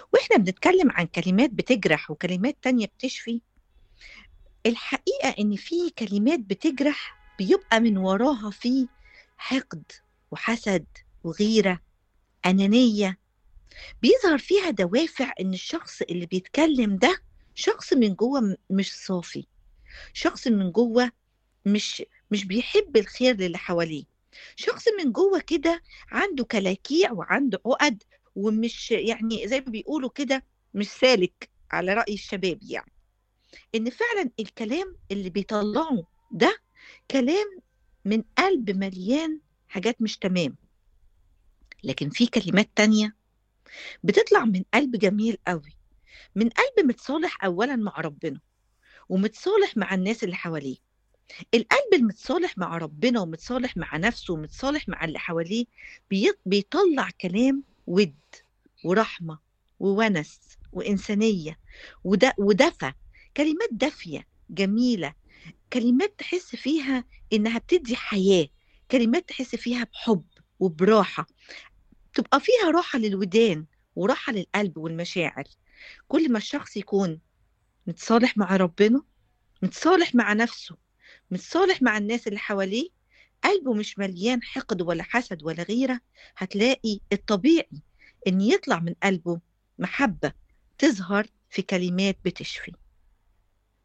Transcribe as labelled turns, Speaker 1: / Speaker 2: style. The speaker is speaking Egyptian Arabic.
Speaker 1: وإحنا بنتكلم عن كلمات بتجرح وكلمات تانية بتشفي الحقيقة إن في كلمات بتجرح بيبقى من وراها في حقد وحسد وغيرة أنانية بيظهر فيها دوافع إن الشخص اللي بيتكلم ده شخص من جوه م- مش صافي شخص من جوه مش مش بيحب الخير للي حواليه شخص من جوه كده عنده كلاكيع وعنده عقد ومش يعني زي ما بيقولوا كده مش سالك على رأي الشباب يعني ان فعلا الكلام اللي بيطلعه ده كلام من قلب مليان حاجات مش تمام لكن في كلمات تانية بتطلع من قلب جميل قوي من قلب متصالح اولا مع ربنا ومتصالح مع الناس اللي حواليه القلب المتصالح مع ربنا ومتصالح مع نفسه ومتصالح مع اللي حواليه بي- بيطلع كلام ود ورحمة وونس وإنسانية ود- ودفى كلمات دافية جميلة كلمات تحس فيها إنها بتدي حياة كلمات تحس فيها بحب وبراحة تبقى فيها راحة للودان وراحة للقلب والمشاعر كل ما الشخص يكون متصالح مع ربنا متصالح مع نفسه متصالح مع الناس اللي حواليه قلبه مش مليان حقد ولا حسد ولا غيرة هتلاقي الطبيعي إن يطلع من قلبه محبة تظهر في كلمات بتشفي